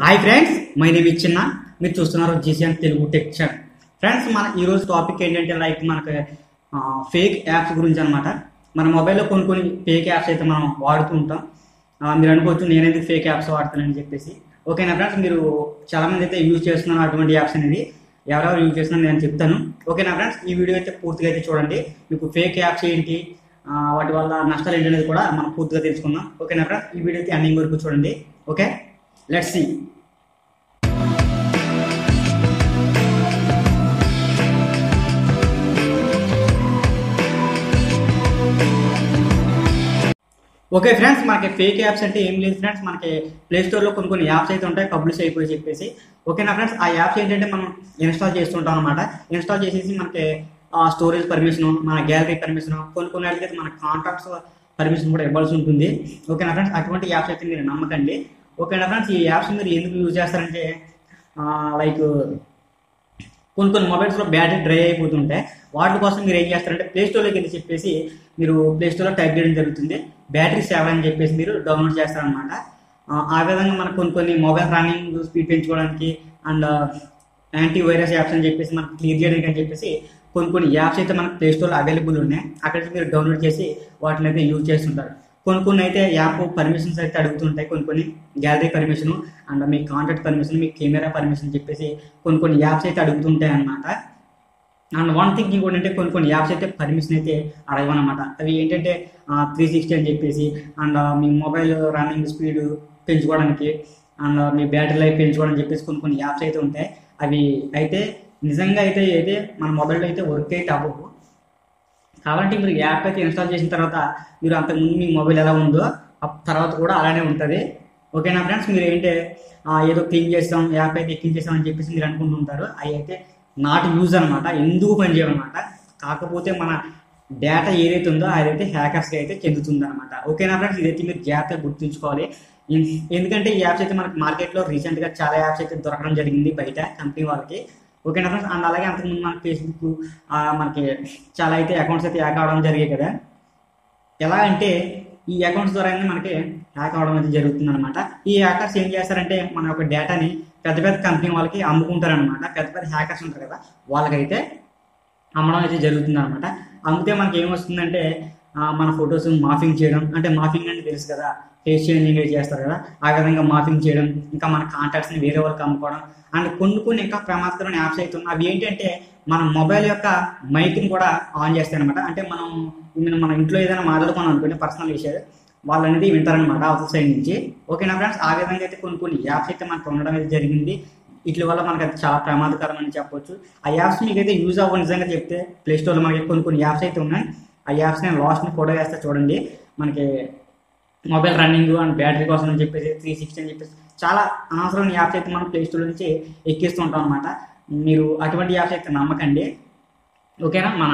hi friends my name చిన్న మీరు చూస్తున్నారు GCN Telugu tech channel friends మన ఈరోజు టాపిక్ ఏంటంటే లైక్ మనకి ఫేక్ యాప్స్ గురించి అనమాట మన మొబైల్లో కొన్ని కొన్ని ఫేక్ యాప్స్ అయితే మనం వాడుతూ ఉంటాం ఆ, మీరు అనుకోవచ్చు నేనైతే ఫేక్ యాప్స్ వాడుతానని చెప్పేసి ఓకేనా ఫ్రెండ్స్ మీరు చాలామంది అయితే యూజ్ చేస్తున్నారు అటువంటి యాప్స్ అనేది ఎవరెవరు యూజ్ చేస్తున్నారు నేను చెప్తాను ఓకేనా ఫ్రెండ్స్ ఈ వీడియో అయితే పూర్తిగా అయితే చూడండి మీకు ఫేక్ యాప్స్ ఏంటి ఆ, వాటి వల్ల నష్టాలు ఏంటి అనేది కూడా మనం పూర్తిగా తెలుసుకుందాం ఓకేనా ఫ్రెండ్స్ ఈ వీడియో అయితే ఎండింగ్ వరకు చూడండి okay let's see okay friends మనకి ఫేక్ యాప్స్ అంటే ఏం లేదు ఫ్రెండ్స్ మనకి ప్లే స్టోర్లో కొన్ని కొన్ని యాప్స్ అయితే ఉంటాయి పబ్లిష్ అయిపోయి చెప్పేసి ఓకేనా ఫ్రెండ్స్ ఆ యాప్స్ ఏంటంటే మనం ఇన్స్టాల్ చేస్తుంటాం అనమాట ఇన్స్టాల్ చేసేసి మనకి స్టోరేజ్ పర్మిషన్ మన గ్యాలరీ పర్మిషన్ కొన్ని కొన్ని వాటికి అయితే మన కాంటాక్ట్స్ పర్మిషన్ కూడా ఇవ్వాల్సి ఉంటుంది ఓకేనా ఫ్రెండ్స్ అటువంటి యాప్స్ అయితే మీరు నమ్మకండి ఓకేనా ఫ్రెండ్స్ ఈ యాప్స్ మీరు ఎందుకు యూజ్ చేస్తారంటే లైక్ కొన్ని కొన్ని మొబైల్స్లో బ్యాటరీ డ్రై అయిపోతుంటాయి వాటి కోసం మీరు ఏం చేస్తారంటే ప్లే స్టోర్లోకి వెళ్ళి చెప్పేసి మీరు ప్లే స్టోర్లో టైప్ చేయడం జరుగుతుంది బ్యాటరీ సేవ్ అని చెప్పేసి మీరు డౌన్లోడ్ చేస్తారనమాట ఆ విధంగా మనకు కొన్ని కొన్ని మొబైల్ రన్నింగ్ స్పీడ్ పెంచుకోవడానికి అండ్ యాంటీ వైరస్ యాప్స్ అని చెప్పేసి మనకు క్లియర్ చేయడానికి అని చెప్పేసి కొన్ని కొన్ని యాప్స్ అయితే మనకు ప్లే స్టోర్లో అవైలబుల్ ఉన్నాయి అక్కడ నుంచి మీరు డౌన్లోడ్ చేసి వాటిని అయితే యూజ్ చేస్తుంటారు కొన్ని కొన్ని అయితే యాప్ పర్మిషన్స్ అయితే అడుగుతుంటాయి కొన్ని కొన్ని గ్యాలరీ పర్మిషన్ అండ్ మీ కాంటాక్ట్ పర్మిషన్ మీ కెమెరా పర్మిషన్ చెప్పేసి కొన్ని కొన్ని యాప్స్ అయితే అడుగుతుంటాయి అన్నమాట అండ్ వన్ థింగ్ ఇంకోటి అంటే కొన్ని కొన్ని యాప్స్ అయితే పర్మిషన్ అయితే అడగవన్నమాట అవి ఏంటంటే త్రీ సిక్స్టీ అని చెప్పేసి అండ్ మీ మొబైల్ రన్నింగ్ స్పీడ్ పెంచుకోవడానికి అండ్ మీ బ్యాటరీ లైఫ్ పెంచుకోవడం చెప్పేసి కొన్ని కొన్ని యాప్స్ అయితే ఉంటాయి అవి అయితే నిజంగా అయితే అయితే మన మొబైల్లో అయితే వర్క్ అయితే అవ్వవు కాబట్టి మీరు యాప్ అయితే ఇన్స్టాల్ చేసిన తర్వాత మీరు అంతకుముందు మీ మొబైల్ ఎలా ఉందో ఆ తర్వాత కూడా అలానే ఉంటుంది ఓకేనా ఫ్రెండ్స్ మీరు ఏంటంటే ఆ, ఏదో క్లీన్ చేస్తాం యాప్ అయితే ఎక్కించేస్తాం అని చెప్పేసి మీరు అనుకుంటుంటారు అవి అయితే నాట్ యూజ్ అనమాట ఎందుకు పనిచేయమన్నమాట కాకపోతే మన డేటా ఏదైతే ఉందో అదైతే హ్యాకర్స్కి అయితే చెందుతుంది అనమాట ఓకేనా ఫ్రెండ్స్ ఇదైతే మీరు జాగ్రత్తగా గుర్తుంచుకోవాలి ఎన్- ఎందుకంటే ఈ యాప్స్ అయితే మనకి మార్కెట్లో రీసెంట్గా చాలా యాప్స్ అయితే దొరకడం జరిగింది బయట కంపెనీ వాళ్ళకి ఓకేనా ఫ్రెండ్స్ అండ్ అలాగే అంతకుముందు మనకి ఫేస్బుక్ మనకి చాలా అయితే అకౌంట్స్ అయితే హ్యాక్ అవడం జరిగాయి కదా ఎలా అంటే ఈ అకౌంట్స్ ద్వారా మనకి హ్యాక్ అవడం అయితే జరుగుతుంది అనమాట ఈ హ్యాకర్స్ ఏం చేస్తారంటే మన యొక్క డేటాని పెద్ద పెద్ద కంపెనీ వాళ్ళకి అమ్ముకుంటారనమాట పెద్ద పెద్ద హ్యాకర్స్ ఉంటారు కదా వాళ్ళకైతే అమ్మడం అయితే జరుగుతుంది అనమాట అమ్మితే మనకి ఏమొస్తుందంటే ఆ, మన ఫొటోస్ మాఫింగ్ చేయడం అంటే మాఫింగ్ అంటే తెలుసు కదా ఫేస్ చేంజింగ్ అయితే చేస్తారు కదా ఆ విధంగా మాఫింగ్ చేయడం ఇంకా మన కాంటాక్ట్స్ని వేరే వాళ్ళకి అమ్ముకోవడం అండ్ కొన్ని కొన్ని ఇంకా ప్రమాదకరమైన యాప్స్ అయితే ఉన్నాయి అవి ఏంటంటే మన మొబైల్ యొక్క మైక్ని కూడా ఆన్ చేస్తాయి అనమాట అంటే మనం మనం మన ఇంట్లో ఏదైనా మాట్లాడుకున్నాం అనుకోండి పర్సనల్ విషయాలు వాళ్ళు అనేది వింటారనమాట అవతల సైడ్ నుంచి ఓకేనా ఫ్రెండ్స్ ఆ విధంగా అయితే కొన్ని కొన్ని యాప్స్ అయితే మనకు ఉండడం అయితే జరిగింది వీటి వల్ల మనకి అది చాలా ప్రమాదకరం అని చెప్పొచ్చు ఆ యాప్స్ మీకు అయితే యూజ్ అవ్వ నిజంగా చెప్తే ప్లే స్టోర్లో మనకి కొన్ని కొన్ని యాప్స్ అయితే ఉన్నాయి ఆ యాప్స్ నేను లాస్ట్ని ఫోటో వేస్తే చూడండి మనకి మొబైల్ రన్నింగ్ అండ్ బ్యాటరీ కోసం అని చెప్పేసి త్రీ సిక్స్టీ అని చెప్పేసి చాలా అనవసరమైన యాప్స్ అయితే మనం ప్లే స్టోర్ నుంచి ఎక్కిస్తూ ఉంటాం అనమాట మీరు అటువంటి యాప్స్ అయితే నమ్మకండి ఓకేనా మన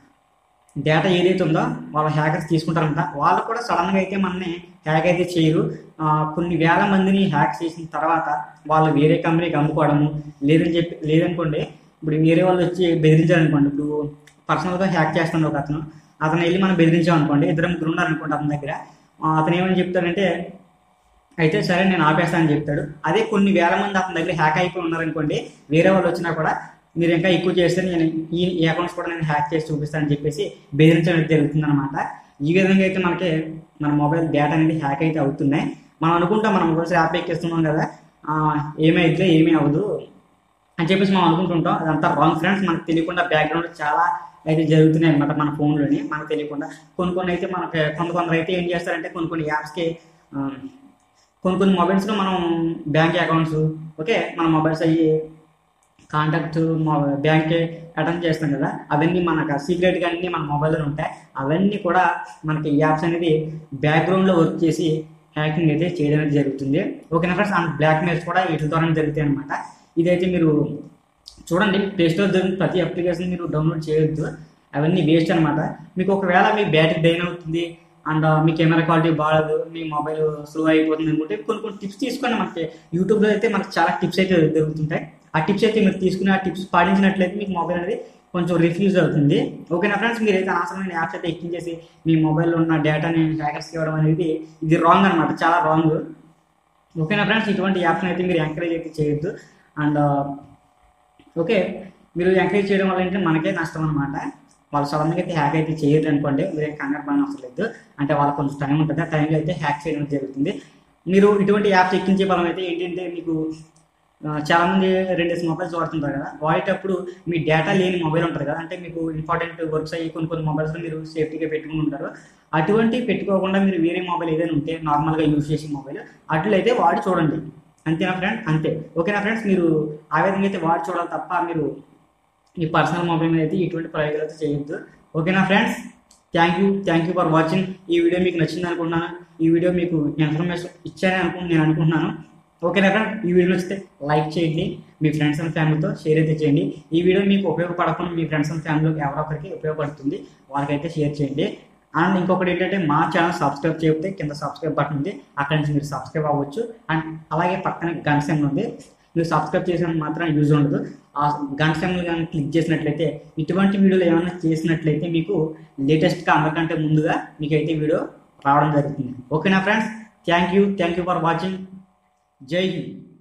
డేటా ఏదైతే ఉందో వాళ్ళ హ్యాకర్స్ తీసుకుంటారంట వాళ్ళు కూడా సడన్గా అయితే మనని హ్యాక్ అయితే చేయరు ఆ, కొన్ని వేల మందిని హ్యాక్ చేసిన తర్వాత వాళ్ళు వేరే కంపెనీకి అమ్ముకోవడము లేదని చెప్పి లేదనుకోండి ఇప్పుడు వేరే వాళ్ళు వచ్చి బెదిరించారనుకోండి ఇప్పుడు పర్సనల్గా హ్యాక్ చేస్తాను ఒక అతను అతను వెళ్ళి మనం బెదిరించాం అనుకోండి ఇద్దరు ముగ్గురు ఉన్నారనుకోండి అతని దగ్గర ఆ, అతను ఏమని చెప్తాడంటే అయితే సరే నేను ఆపేస్తానని చెప్తాడు అదే కొన్ని వేల మంది అతని దగ్గర హ్యాక్ అయిపోయి ఉన్నారనుకోండి వేరే వాళ్ళు వచ్చినా కూడా మీరు ఇంకా ఎక్కువ చేస్తే నేను ఈ ఈ అకౌంట్స్ కూడా నేను హ్యాక్ చేసి చూపిస్తానని చెప్పేసి బెదిరించడం జరుగుతుంది అనమాట ఈ విధంగా అయితే మనకి మన మొబైల్ డేటా అనేది హ్యాక్ అయితే అవుతున్నాయి మనం అనుకుంటాం మనం ఒకసారి యాప్ ఎక్కిస్తున్నాం కదా ఆ, ఏమైతే ఏమీ అవ్వదు అని చెప్పేసి మనం అనుకుంటుంటాం అదంతా రాంగ్ ఫ్రెండ్స్ మనకు తెలియకుండా బ్యాక్గ్రౌండ్ చాలా అయితే జరుగుతున్నాయి అనమాట మన ఫోన్లోని మనకు తెలియకుండా కొన్ని కొన్ని అయితే మనకి కొంత కొందరు అయితే ఏం చేస్తారంటే కొన్ని కొన్ని యాప్స్కి కొన్ని కొన్ని మొబైల్స్లో మనం బ్యాంక్ అకౌంట్స్ ఓకే మన మొబైల్స్ అయ్యి కాంటాక్ట్ బ్యాంక్ అటెండ్ చేస్తాం కదా అవన్నీ మనకు సీక్రెట్గా అన్నీ మన మొబైల్లో ఉంటాయి అవన్నీ కూడా మనకి యాప్స్ అనేది బ్యాక్గ్రౌండ్లో వర్క్ చేసి హ్యాకింగ్ అయితే చేయడం అనేది జరుగుతుంది ఓకేనా ఫ్రెండ్స్ అండ్ బ్లాక్ మెయిల్స్ కూడా వీటి ద్వారా జరుగుతాయి అనమాట ఇదైతే మీరు చూడండి ప్లే స్టోర్ దొరికిన ప్రతి అప్లికేషన్ మీరు డౌన్లోడ్ చేయొద్దు అవన్నీ వేస్ట్ అనమాట మీకు ఒకవేళ మీ బ్యాటరీ డైన్ అవుతుంది అండ్ మీ కెమెరా క్వాలిటీ బాగలేదు మీ మొబైల్ స్లో అయిపోతుంది అనుకుంటే కొన్ని కొన్ని టిప్స్ తీసుకోండి మనకి యూట్యూబ్లో అయితే మనకి చాలా టిప్స్ అయితే దొరుకుతుంటాయి ఆ టిప్స్ అయితే మీరు తీసుకుని ఆ టిప్స్ పాటించినట్లయితే మీకు మొబైల్ అనేది కొంచెం రిఫ్యూజ్ అవుతుంది ఓకేనా ఫ్రెండ్స్ మీరు అయితే అనవసరమైన యాప్స్ అయితే ఎక్కించేసి మీ మొబైల్లో ఉన్న డేటాని హ్యాకర్స్కి ఇవ్వడం అనేది ఇది రాంగ్ అనమాట చాలా రాంగ్ ఓకేనా ఫ్రెండ్స్ ఇటువంటి యాప్స్ని అయితే మీరు ఎంకరేజ్ అయితే చేయొద్దు అండ్ ఓకే మీరు ఎంకరేజ్ చేయడం వల్ల ఏంటంటే మనకే నష్టం అనమాట వాళ్ళు సడన్గా అయితే హ్యాక్ అయితే చేయరు అనుకోండి మీరు ఏం కంగారు పని అవసరం లేదు అంటే వాళ్ళకి కొంచెం టైం ఉంటుంది ఆ టైంలో అయితే హ్యాక్ చేయడం జరుగుతుంది మీరు ఇటువంటి యాప్స్ ఎక్కించే బలం అయితే ఏంటంటే మీకు ఆ, చాలా మంది రెండేసి మొబైల్స్ వాడుతుంటారు కదా వాడేటప్పుడు మీ డేటా లేని మొబైల్ ఉంటుంది కదా అంటే మీకు ఇంపార్టెంట్ వర్క్స్ అయ్యి కొన్ని కొన్ని మొబైల్స్ మీరు సేఫ్టీగా పెట్టుకుని ఉంటారు అటువంటి పెట్టుకోకుండా మీరు వేరే మొబైల్ ఏదైనా ఉంటే నార్మల్గా యూజ్ చేసే మొబైల్ అట్లయితే వాడి చూడండి అంతేనా ఫ్రెండ్ అంతే ఓకేనా ఫ్రెండ్స్ మీరు ఆ విధంగా అయితే వాడి చూడాలి తప్ప మీరు మీ పర్సనల్ మొబైల్ మీద అయితే ఇటువంటి ప్రయోగాలు అయితే చేయొద్దు ఓకేనా friends thank you thank you for watching ఈ వీడియో మీకు నచ్చింది అనుకుంటున్నాను ఈ వీడియో మీకు ఇన్ఫర్మేషన్ ఇచ్చానని అనుకుంటు నేను అనుకుంటున్నాను ఓకేనా ఫ్రెండ్ ఈ వీడియో నచ్చితే లైక్ చేయండి మీ ఫ్రెండ్స్ అండ్ ఫ్యామిలీతో షేర్ అయితే చేయండి ఈ వీడియో మీకు ఉపయోగపడకుండా మీ ఫ్రెండ్స్ అండ్ ఫ్యామిలీకి ఎవరో ఒకరికి ఉపయోగపడుతుంది వాళ్ళకైతే షేర్ చేయండి అండ్ ఇంకొకటి ఏంటంటే మా ఛానల్ సబ్స్క్రైబ్ చేయకపోతే కింద సబ్స్క్రైబ్ బటన్ ఉంది అక్కడ నుంచి మీరు సబ్స్క్రైబ్ అవ్వచ్చు అండ్ అలాగే పక్కనే గంట సింబల్ ఉంది మీరు సబ్స్క్రైబ్ చేసిన మాత్రం యూజ్ ఉండదు ఆ గంట సింబల్ కానీ క్లిక్ చేసినట్లయితే ఇటువంటి వీడియోలు ఏమైనా చేసినట్లయితే మీకు లేటెస్ట్గా అందరికంటే ముందుగా మీకైతే వీడియో రావడం జరుగుతుంది ఓకేనా friends thank you thank you for watching జై హింద్